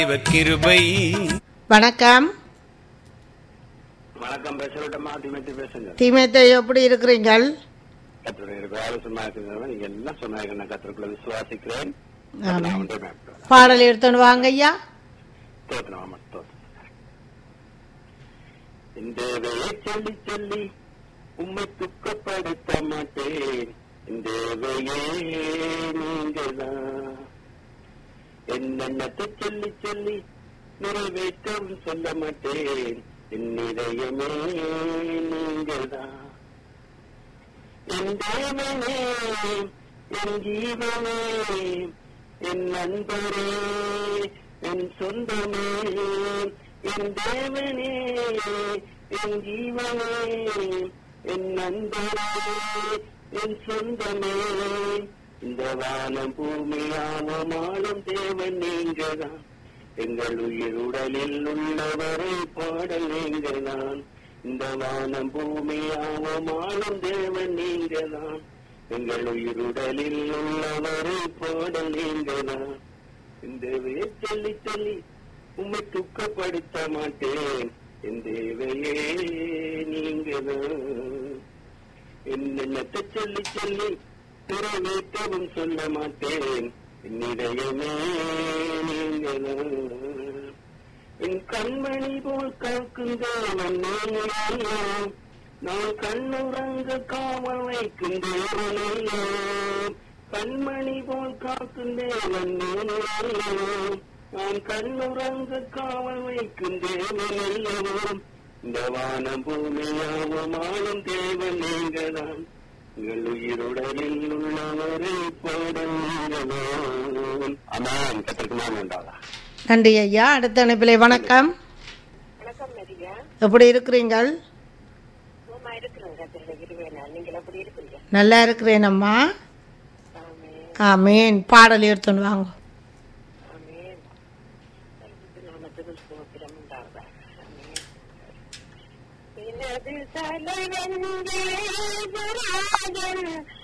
தேவ கிருபை வணக்கம் வணக்கம் பேசவிட்டமா திமத்தி பேசுங்க தீமேத்தை எப்படி இருக்கிறீங்கள் கத்தருடைய வேலை சும்மா இருக்கிறவங்க நீங்க எல்லாம் சொன்னாங்க நான் கத்தருக்குள்ள விசுவாசிக்கிறேன் ஆமாம். நான் ஒன்றே மேற்கொள்கிறேன். பாடல் எடுத்துன்னு வாங்க ஐயா ஸ்தோத்திரம், ஆமாம், ஸ்தோத்திரம். இந்த வேலை சொல்லி சொல்லி உம்மை துக்கப்படுத்த மாட்டேன் இந்த வேலையே நீங்கதான் என்னென்னத்தை சொல்லி சொல்லி நிறைவேற்றவும் சொல்ல மாட்டேன் என் இதயமே நீங்கதான் என் தேவனே என் ஜீவனே என் நண்பரே என் சொந்தமே என் தேவனே என் ஜீவனே என் நண்பரே என் சொந்தமே இந்த வானம் பூமியாவமாளும் தேவன் நீங்கதான் எங்கள் உயிர் உடலில் உள்ளவரை பாடல் நீங்கதான் இந்த வானம் பூமியாவமாளும் தேவன் நீங்கதான் எங்கள் உயிருடலில் உள்ளவரை பாடல் நீங்கதான் இந்த சொல்லி சொல்லி உம்மை துக்கப்படுத்த மாட்டேன் என் தேவையே நீங்கதான் என்னென்னத்தை சொல்லி சொல்லி நிறைவேற்றவும் சொல்ல மாட்டேன் என் இதயமே நீங்கதான் என் கண்மணி போல் காக்கும் தேவன் நீங்களோ நான் கண்ணுறங்க காவல் வைக்கும் தேவனையோ கண்மணி போல் காக்கும் தேவன் நீங்களோ நான் கண்ணுறங்க காவல் வைக்கும் தேவனையோ இந்த வானம் பூமியாவும் ஆளும் தேவன் நீங்கதான் உங்கள் உயிருடலில் உள்ளவரை போடுங்கள் அதான் கத்திற்கு நான் உண்டாதா நன்றி ஐயா அடுத்த அனுப்பிலே வணக்கம் வணக்கம் நதியா எப்படி இருக்கிறீங்கள் சும்மா இருக்கிறேங்க திருட இருவேனா நீங்கள் எப்படி இருக்கீங்க நல்லா இருக்கிறேன் அம்மா ஆமே ஆமேன் பாடல் எடுத்துன்னு வாங்க ஆமே நாமத்துக்கு சோத்திரம் உண்டாவதா ஆமே எனது தலைவன் தேவராஜன்